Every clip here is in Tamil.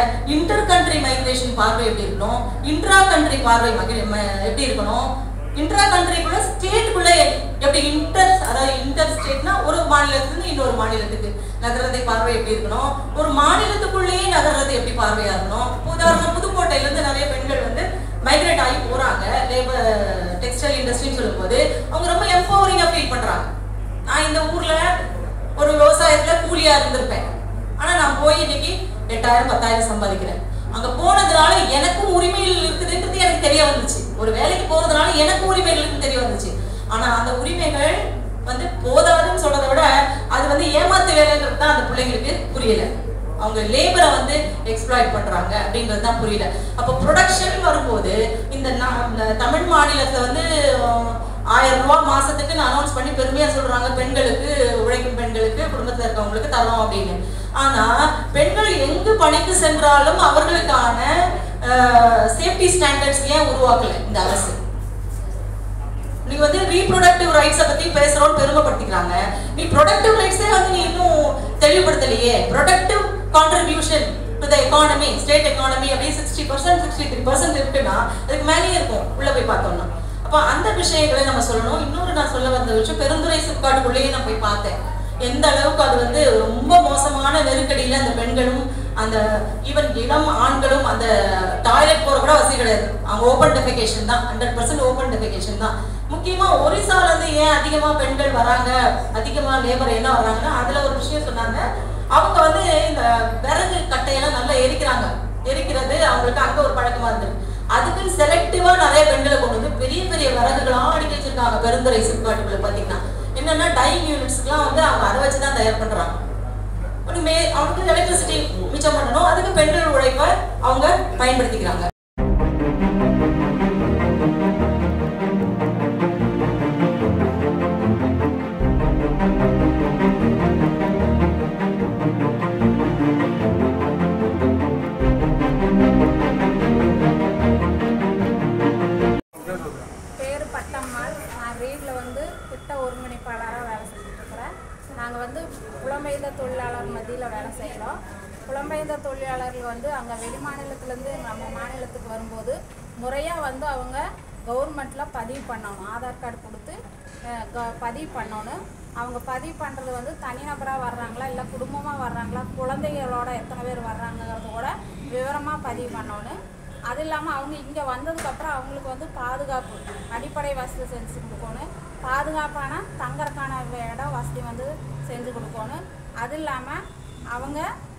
இன்டர் கண்ட்ரி மைக்ரேஷன் பார்வை எப்படி இருக்கணும் இன்ட்ரா கண்ட்ரி பார்வை மகி- ம- எப்படி இருக்கணும் இன்ட்ரா கண்ட்ரிக்குள்ள ஸ்டேட்டுக்குள்ள எப்படி இன்டர் அதாவது இன்டர் ஸ்டேட்னா ஒரு மாநிலத்திலிருந்து இன்னொரு மாநிலத்துக்கு நகர்றதை பார்வை எப்படி இருக்கணும் ஒரு மாநிலத்துக்குள்ளேயே நகர்றது எப்படி பார்வையா இருக்கணும் இப்ப உதாரணம் புதுக்கோட்டையில இருந்து நிறைய பெண்கள் வந்து மைக்ரேட் ஆகி போறாங்க லேபர் டெக்ஸ்டைல் இண்டஸ்ட்ரின்னு சொல்லும்போது அவங்க ரொம்ப எம்பவரிங்கா ஃபீல் பண்றாங்க நான் இந்த ஊர்ல ஒரு விவசாயத்துல கூலியா இருந்திருப்பேன் ஆனா நான் போய் இன்னைக்கு எட்டாயிரம் பத்தாயிரம் சம்பாதிக்கிறேன் அங்க போனதுனால எனக்கும் உரிமைகள் இருக்குதுன்றது எனக்கு தெரிய வந்துச்சு ஒரு வேலைக்கு போறதுனால எனக்கும் உரிமைகள் இருக்குன்னு தெரிய வந்துச்சு ஆனா அந்த உரிமைகள் வந்து போதாதுன்னு சொல்றதை விட அது வந்து ஏமாத்து வேலைன்றது தான் அந்த பிள்ளைங்களுக்கு புரியல அவங்க லேபரை வந்து எக்ஸ்ப்ளாய்ட் பண்றாங்க அப்படின்றது தான் புரியல அப்போ ப்ரொடக்ஷன் வரும்போது இந்த நா- இந்த தமிழ் மாநிலத்துல வந்து அஹ், ஆயிரம் ரூபாய் மாசத்துக்கு அனௌன்ஸ் பண்ணி பெருமையா சொல்றாங்க பெண்களுக்கு உழைக்கும் பெண்களுக்கு குடும்பத்துல இருக்கவங்களுக்கு தரோம் அப்படின்னு ஆனா பெண்கள் எங்கு பணிக்கு சென்றாலும் அவர்களுக்கான சேஃப்டி ஸ்டாண்டர்ட்ஸ் ஏன் உருவாக்கல இந்த அரசு நீங்க வந்து ரீப்ரொடக்டிவ் ரைட்ஸை பத்தி பேசுறோம்னு பெருமைப்படுத்திக்கிறாங்க நீ ப்ரொடக்டிவ் ரைட்ஸே வந்து நீ இன்னும் தெளிவுபடுத்தலையே productive contribution to the economy state economy அப்படியே sixty percent sixty three percent இருக்குன்னா அதுக்கு மேலேயே இருக்கும் உள்ள போய் பார்த்தோம்னா அப்போ அந்த விஷயங்களை நம்ம சொல்லணும் இன்னொரு நான் சொல்ல வந்த விஷயம் பெருந்துறை சிப்காட்டுக்குள்ளேயே நான் போய் பார்த்தேன் எந்த அளவுக்கு அது வந்து ரொம்ப மோசமான நெருக்கடியில அந்த பெண்களும் அந்த ஈவன் இளம் ஆண்களும் அந்த டாய்லெட் போற கூட வசதி கிடையாது அவங்க ஓப்பன் டெஃபிகேஷன் தான் ஹண்ட்ரட் பர்சன்ட் ஓப்பன் டெஃபிகேஷன் தான் முக்கியமா ஒரிசால இருந்து ஏன் அதிகமா பெண்கள் வராங்க அதிகமா லேபர் என்ன வர்றாங்கன்னா அதுல ஒரு விஷயம் சொன்னாங்க அவங்க வந்து இந்த விறகு கட்டையெல்லாம் நல்லா எரிக்கிறாங்க எரிக்கிறது அவங்களுக்கு அங்க ஒரு பழக்கமா இருந்தது அதுக்குன்னு செலக்டிவா நிறைய பெண்களை கொண்டு வந்து பெரிய பெரிய விறகுகளாம் அடிக்க வச்சிருக்காங்க பெருந்துறை சிப்காட்டுக்குள்ள பாத்தீங்கன்னா என்னன்னா டைங் யூனிட்ஸ்க்குலாம் வந்து அவங்க அதை வச்சு தான் தயார் பண்றாங்க ஒண்ணுமே அவங்களுக்கு எலக்ட்ரிசிட்டி மிச்சம் பண்ணணும் அதுக்கு பெண்கள் உழைப்பை அவங்க பயன்படுத்திக்கிறாங்க பேர் பட்டம்மாள் நான் ரீடில் வந்து திட்ட ஒருங்கிணைப்பாளராக வேலை செஞ்சுட்டு இருக்கிறேன் நாங்கள் வந்து புலம்பெயர்ந்த தொழிலாளர் மத்தியில் வேலை செய்கிறோம் புலம்பெயர்ந்த தொழிலாளர்கள் வந்து அங்கே வெளி மாநிலத்துலேருந்து நம்ம மாநிலத்துக்கு வரும்போது முறையாக வந்து அவங்க கவர்மெண்ட்டில் பதிவு பண்ணணும் ஆதார் கார்டு கொடுத்து அஹ், க- பதிவு பண்ணணும் அவங்க பதிவு பண்ணுறது வந்து தனிநபராக வர்றாங்களா இல்லை குடும்பமாக வர்றாங்களா குழந்தைகளோட எத்தனை பேர் வர்றாங்கிறது கூட விவரமாக பதிவு பண்ணணும் அது இல்லாமல் அவங்க இங்கே வந்ததுக்கப்புறம் அவங்களுக்கு வந்து பாதுகாப்பு அடிப்படை வசதி செஞ்சு கொடுக்கணும் பாதுகாப்பான தங்கறதுக்கான இடம் வசதி வந்து செஞ்சு கொடுக்கணும் அது இல்லாமல் அவங்க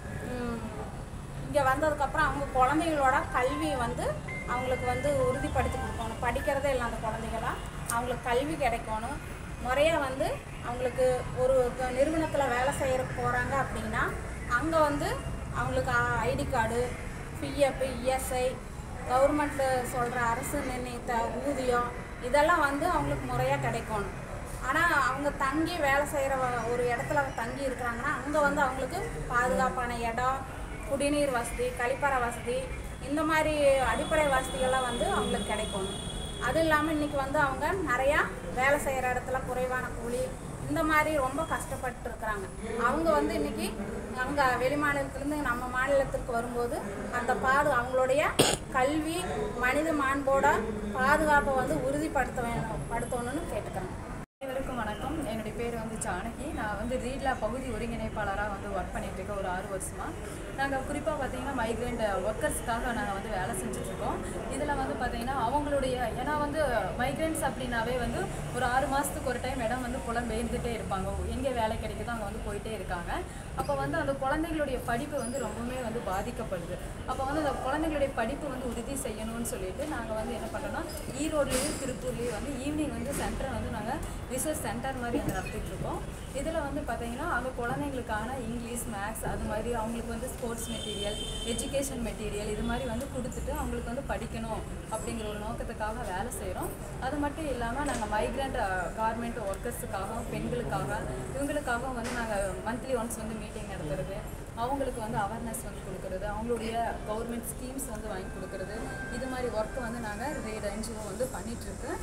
இங்கே வந்ததுக்கப்புறம் அவங்க குழந்தைகளோட கல்வி வந்து அவங்களுக்கு வந்து உறுதிப்படுத்தி கொடுக்கணும் படிக்கிறதே இல்லை அந்த குழந்தைகளாம் அவங்களுக்கு கல்வி கிடைக்கணும் முறையாக வந்து அவங்களுக்கு ஒரு நிறுவனத்தில் வேலை செய்யறதுக்கு போகிறாங்க அப்படின்னா அங்கே வந்து அவங்களுக்கு ID card PF ESI government சொல்கிற அரசு நிர்ணயித்த ஊதியம் இதெல்லாம் வந்து அவங்களுக்கு முறையாக கிடைக்கணும் ஆனால் அவங்க தங்கி வேலை செய்கிற ஒரு இடத்துல தங்கி இருக்கிறாங்கன்னா அங்கே வந்து அவங்களுக்கு பாதுகாப்பான இடம் குடிநீர் வசதி கழிப்பறை வசதி இந்த மாதிரி அடிப்படை வசதிகள்லாம் வந்து அவங்களுக்கு கிடைக்கணும் அது இல்லாமல் இன்றைக்கி வந்து அவங்க நிறையா வேலை செய்கிற இடத்துல குறைவான கூலி இந்த மாதிரி ரொம்ப கஷ்டப்பட்டு இருக்கிறாங்க அவங்க வந்து இன்னைக்கு அங்கே வெளி மாநிலத்திலேருந்து நம்ம மாநிலத்திற்கு வரும்போது அந்த பாது அவங்களுடைய கல்வி மனித மாண்போட பாதுகாப்பை வந்து உறுதிப்படுத்த வேணும் படுத்தணும்னு கேட்டுக்கிறேன் அனைவருக்கும் வணக்கம் என்னுடைய பேர் வந்து ஜானகி நான் வந்து ரீட்லா பகுதி ஒருங்கிணைப்பாளராக வந்து ஒர்க் பண்ணிட்டு இருக்கேன் ஒரு ஆறு வருஷமா நாங்கள் குறிப்பாக பார்த்தீங்கன்னா மைக்ரேண்ட் ஒர்க்கர்ஸ்க்காக நாங்கள் வந்து வேலை செஞ்சுட்ருக்கோம் இதில் வந்து பார்த்தீங்கன்னா அவங்களுடைய ஏன்னா வந்து மைக்ரேண்ட்ஸ் அப்படின்னாவே வந்து ஒரு ஆறு மாதத்துக்கு ஒரு டைம் இடம் வந்து புலம்பெயர்ந்துட்டே இருப்பாங்க எங்கே வேலை கிடைக்குதோ அங்கே வந்து போயிட்டே இருக்காங்க அப்போ வந்து அந்த குழந்தைங்களுடைய படிப்பு வந்து ரொம்பவுமே வந்து பாதிக்கப்படுது அப்போ வந்து அந்த குழந்தைங்களுடைய படிப்பு வந்து உறுதி செய்யணும்னு சொல்லிட்டு நாங்கள் வந்து என்ன பண்ணுறோம்னா ஈரோட்லேயும் திருப்பூர்லேயும் வந்து ஈவினிங் வந்து சென்டர் வந்து நாங்கள் ரிசர்ச் சென்டர் மாதிரி வந்து நடத்திட்டு இருக்கோம் இதில் வந்து பார்த்தீங்கன்னா அங்கே குழந்தைங்களுக்கான இங்கிலீஷ் மேக்ஸ் அது மாதிரி அவங்களுக்கு வந்து ஸ்போர்ட்ஸ் மெட்டீரியல் எஜுகேஷன் மெட்டீரியல் இது மாதிரி வந்து கொடுத்துட்டு அவங்களுக்கு வந்து படிக்கணும் அப்படிங்கிற ஒரு நோக்கத்துக்காக வேலை செய்கிறோம் அது மட்டும் இல்லாமல் நாங்கள் மைக்ரண்ட் கார்மெண்ட் ஒர்க்கர்ஸுக்காகவும் பெண்களுக்காக இவங்களுக்காகவும் வந்து நாங்கள் மந்த்லி ஒன்ஸ் வந்து மீட்டிங் நடத்துறது அவங்களுக்கு வந்து அவேர்னஸ் வந்து கொடுக்கறது அவங்களுடைய கவர்மெண்ட் ஸ்கீம்ஸ் வந்து வாங்கி கொடுக்கறது இது மாதிரி ஒர்க்கை வந்து நாங்கள் ரேட் என்ஜிஓ வந்து பண்ணிகிட்ருக்கு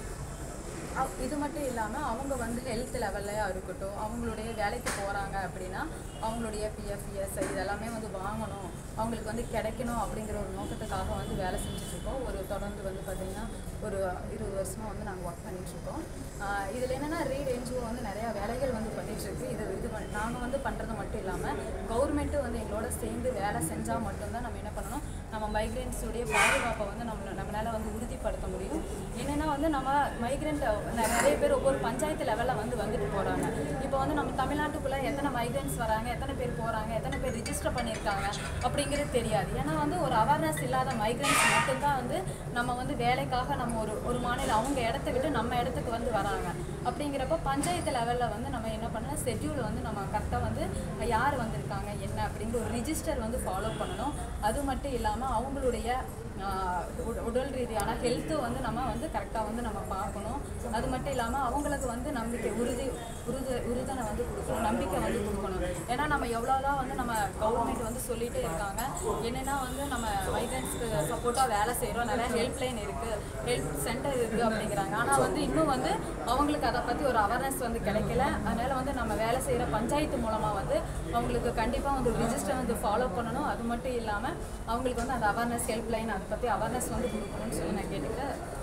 அவ்- இது மட்டும் இல்லாமல் அவங்க வந்து ஹெல்த் லெவல்லையா இருக்கட்டும் அவங்களுடைய வேலைக்கு போகிறாங்க அப்படின்னா அவங்களுடைய பிஎஃப் இஎஸ்ஐ இதெல்லாமே வந்து வாங்கணும் அவங்களுக்கு வந்து கிடைக்கணும் அப்படிங்கிற ஒரு நோக்கத்துக்காக வந்து வேலை செஞ்சுட்ருக்கோம் ஒரு தொடர்ந்து வந்து பார்த்திங்கன்னா ஒரு இருபது வருஷமாக வந்து நாங்கள் ஒர்க் பண்ணிகிட்ருக்கோம் இதில் என்னென்னா ரீட் என்ஜிஓ வந்து நிறையா வேலைகள் வந்து பண்ணிகிட்ருக்கு இது இது பண்ண- நாங்கள் வந்து பண்ணுறது மட்டும் இல்லாமல் கவர்மெண்ட்டும் வந்து எங்களோட சேர்ந்து வேலை செஞ்சால் மட்டும்தான் நம்ம என்ன பண்ணணும் நம்ம மைக்ரெண்ட்ஸுடைய பாதுகாப்பை வந்து நம்ம நம்மளால் வந்து உறுதிப்படுத்த முடியும் என்னென்னா வந்து நம்ம மைக்ரெண்ட் நிறைய பேர் ஒவ்வொரு பஞ்சாயத்து லெவலில் வந்து வந்துட்டு போகிறாங்க இப்போ வந்து நம்ம தமிழ்நாட்டுக்குள்ளே எத்தனை மைக்ரெண்ட்ஸ் வராங்க எத்தனை பேர் போகிறாங்க எத்தனை பேர் ரிஜிஸ்டர் பண்ணியிருக்காங்க அப்படிங்கிறது தெரியாது ஏன்னா வந்து ஒரு அவேர்னஸ் இல்லாத மைக்ரெண்ட்ஸ் மட்டும்தான் வந்து நம்ம வந்து வேலைக்காக நம்ம ஒரு ஒரு மாநிலம் அவங்க இடத்த விட்டு நம்ம இடத்துக்கு வந்து வராங்க அப்படிங்கிறப்ப பஞ்சாயத்து லெவலில் வந்து நம்ம என்ன பண்ணணும் ஷெட்யூல் வந்து நம்ம கரெக்டாக வந்து யார் வந்திருக்காங்க என்ன அப்படிங்கிற ஒரு ரிஜிஸ்டர் வந்து ஃபாலோ பண்ணணும் அது மட்டும் இல்லாமல் அவங்களுடைய ஆஹ், உட- உடல் ரீதியான ஹெல்த்து வந்து நம்ம வந்து கரெக்டாக வந்து நம்ம பார்க்கணும் அது மட்டும் இல்லாமல் அவங்களுக்கு வந்து நம்பிக்கை உறுதி உறுதி உறுதனை வந்து கொடுக்கணும் நம்பிக்கை வந்து கொடுக்கணும் ஏன்னா நம்ம எவ்வளோதான் வந்து நம்ம கவர்மெண்ட் வந்து சொல்லிட்டே இருக்காங்க என்னென்னா வந்து நம்ம மைக்ரன்ஸ்க்கு சப்போர்ட்டாக வேலை செய்கிறோம் நிறைய ஹெல்ப்லைன் இருக்குது ஹெல்ப் சென்டர் இருக்குது அப்படிங்கிறாங்க ஆனால் வந்து இன்னும் வந்து அவங்களுக்கு அதை பற்றி ஒரு அவேர்னஸ் வந்து கிடைக்கல அதனால் வந்து நம்ம வேலை செய்கிற பஞ்சாயத்து மூலமாக வந்து அவங்களுக்கு கண்டிப்பாக வந்து ரிஜிஸ்டர் வந்து ஃபாலோ பண்ணணும் அது மட்டும் இல்லாமல் அவங்களுக்கு வந்து அந்த அவேர்னஸ் ஹெல்ப்லைன் அதை பற்றி அவேர்னஸ் வந்து கொடுக்கணும்னு சொல்லி நான் கேட்டுக்கிறேன்